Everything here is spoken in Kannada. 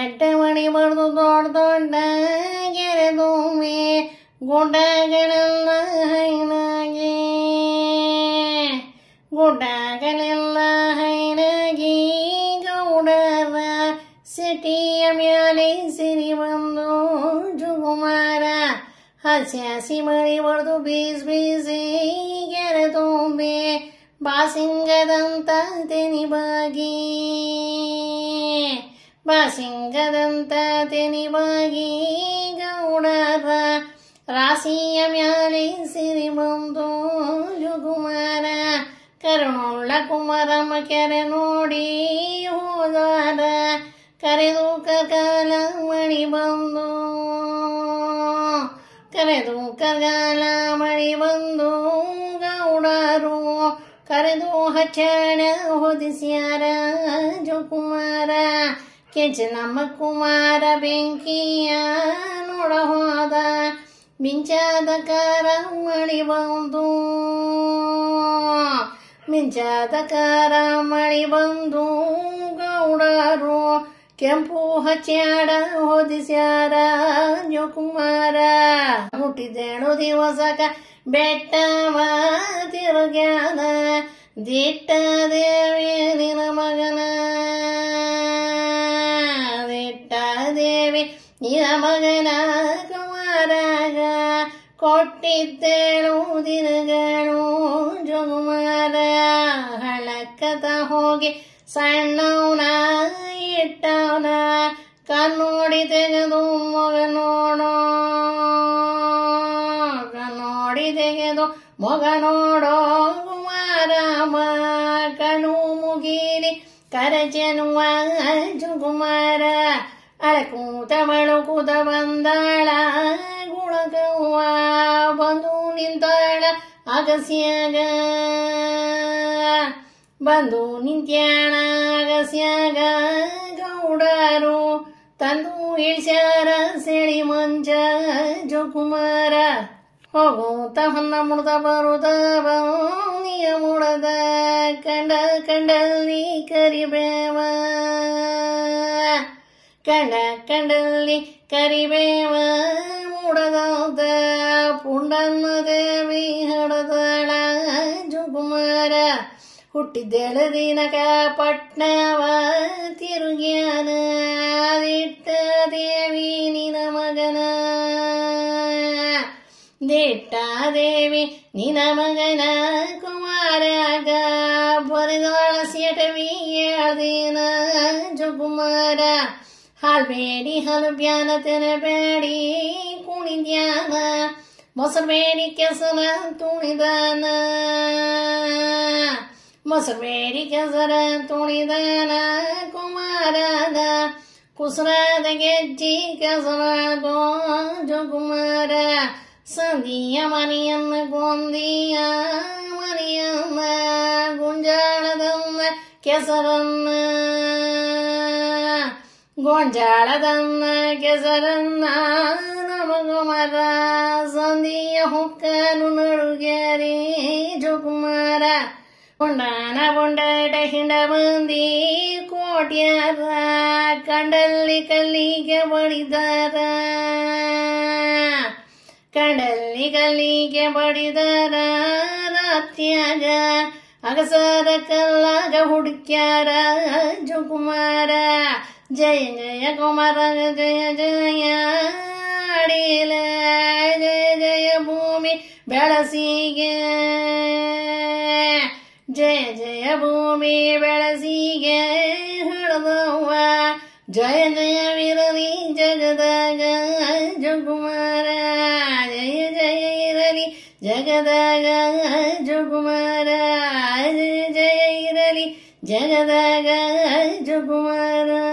ಬೆಟ್ಟ ಮಣಿ ಬಡ್ದು ದೊಡ್ಡ ದೊಡ್ಡ ಗೆರೆ ತುಂಬಿ ಗುಡ್ಡಗಳೆಲ್ಲ ಹೈನಾಗಿ ಗುಡ್ಡಗಳೆಲ್ಲ ಹೈನಾಗಿ ಗೌಡರ ಸಿಟಿಯ ಮ್ಯಾಲೆ ಸಿರಿ ಬಂದು ಜುಗುಮಾರ ಹಸಿ ಹಸಿ ಮಳಿ ಬಡ್ದು ಬೀಸ್ ಬೀಸಿ ಗೆರೆ ತುಂಬಿ ಬಾಸಿಂಗದಂತ ತೆನಿಬಾಗಿ ಬಾಸಿಂಗದಂತ ತೆನಿಬಾಗಿ ಗೌಡರ ರಾಸಿಯ ಮ್ಯಾಲೆ ಸಿರಿ ಬಂದು ಜುಗುಮಾರ ಕರುಣುಳ್ಳ ಕುಮಾರಮ್ಮ ಕೆರೆ ನೋಡಿ ಹೋದಾರ ಕರೆದು ಕಗಾಲ ಮಣಿ ಬಂದು ಕರೆದು ಕಗಾಲ ಮಣಿ ಬಂದು ಗೌಡರು ಕರೆದು ಹಚ್ಚಣ ಹೊದಿಸ್ಯಾರ ಜೋಕುಮಾರ ಕೆಂಚ ನಮ್ಮ ಕುಮಾರ ಬೆಂಕಿಯ ನೋಡ ಹೋದ ಮಿಂಚಾದ ಕಾರ ಮಳಿ ಬಂದು ಮಿಂಚಾದ ಕಾರ ಮಳಿ ಬಂದು ಗೌಡರು ಕೆಂಪು ಹಚ್ಚಾಡ ಹೊದಿಸ್ಯಾರ ಜೋಕುಮಾರ ಹುಟ್ಟಿದೇಳು ದಿವಸಕ ಬೆಟ್ಟವ ತಿರುಗ್ಯಾನ ದಿಟ್ಟ ದೇವಿ ನಿನ ಮಗನ ದಿಟ್ಟ ದೇವಿ ನಿನ ಮಗನ ಕುಮಾರಗ ಕೊಟ್ಟಿದ್ದೇಳು ದಿನಗಳು ಜೋಗುಮಾರ ಹಳಕ್ಕತ ಹೋಗಿ ಸಣ್ಣವನ ಇಟ್ಟವನ ಕಣ್ಣೋಡಿ ತೆಗೆದು ಮಗ ನೋಡೋ ಕಣ್ಣೋಡಿ ತೆಗೆದು ಮಗ ನೋಡೋ ಕುಮಾರಮ್ಮ ಕಣ್ಣು ಮುಗಿಲಿ ಕರಚನುವ ಜುಗುಮಾರ ಅಳಕೂತ ಬಳುಕೂತ ಬಂದಾಳ ಗುಳಗವ್ವ ಬಂದು ನಿಂತಾಳ ಅಗಸ್ಯಾಗ ಬಂದು ನಿಂತ್ಯಾಣ ಅಗಸ್ಯಾಗ ಗೌಡರು ತಂದು ಇಳಿಸ್ಯಾರ ಸೆಳಿ ಮಂಜ ಜೋಕುಮಾರ ಹೋಗುತ್ತ ಹೊನ್ನ ಮುಡ್ದ ಬರುದ ಬೌನಿಯ ಮುಡದ ಕಂಡ ಕಂಡಲ್ಲಿ ಕರಿಬೇವ ಕಂಡ ಕಂಡಲ್ಲಿ ಕರಿಬೇವ ಮುಡದ ಪುಂಡನ್ನ ದೇವಿ ಹಡದಳ ಜುಗುಮಾರ ಹುಟ್ಟಿದ್ದೇಳ ದಿನಕ ಪಟ್ನವ ತಿರುಗ್ಯಾನ ದಿಟ್ಟ ದೇವಿ ನಿನ ಮಗನ ದಿಟ್ಟ ದೇವಿ ನಿನ ಮಗನ ಕುಮಾರಗ ಬರಿದೊಳ ಸೇಟವಿ ಏಳ್ದಿನ ಜುಗುಮಾರ ಹಾಲ್ಬೇಡಿ ಹಲಬ್ಯಾನ ತೆನಬೇಡಿ ಕುಣಿದ್ಯಾನ ಮೊಸರ್ಬೇಡಿ ಕೆಸರ ತುಣಿದಾನ ಮೊಸರ್ಬೇಡಿ ಕೆಸರ ತುಣಿದಾನ ಕುಮಾರನ ಕುಸರದ ಗೆಜ್ಜಿ ಕೆಸರದೋ ಜುಗುಮಾರ ಸಂಧಿಯ ಮನೆಯನ್ನ ಗೊಂದಿಯ ಮನೆಯನ್ನ ಗುಂಜಾಳದನ್ನ ಕೆಸರನ್ನ ಗೊಂಜಾಳದನ್ನ ಕೆಸರನ್ನ ನಮಗುಮರ ಸಂಧಿಯ ಹುಕ್ಕನು ನಡುಗ್ಯಾರಿ ಜುಗುಮಾರ ಬೊಂಡನ ಬೊಂಡಟ ಹಿಂಡ ಬಂದಿ ಕೋಟ್ಯಾರ ಕಂಡಲ್ಲಿ ಕಲ್ಲಿಗೆ ಬಡಿದಾರ ಕಂಡಲ್ಲಿ ಕಲ್ಲಿಗೆ ಬಡಿದಾರ ರಾತ್ಯಾಗ ಅಗಸರ ಕಲ್ಲಾಗ ಹುಡುಕ್ಯಾರ ಜುಕುಮಾರ ಜಯ ಜಯ ಕುಮಾರ ಜಯ ಜಯ ಅಡಿಲ ಜಯ ಜಯ ಭೂಮಿ ಬೆಳಸಿಗೆ ಜಯ ಜಯ ಭೂಮಿ ಬೆಳಸಿಗೆ ಹಿಡ್ದವ್ವ ಜಯ ಜಯ ವಿರಲಿ ಜಗದಾಗ ಜಗುಮಾರ ಜಯ ಜಯ ಇರಲಿ ಜಗದಾಗ ಜಗುಮಾರ ಜಯ ಜಯ ಇರಲಿ ಜಗದಾಗ ಜಗುಮಾರ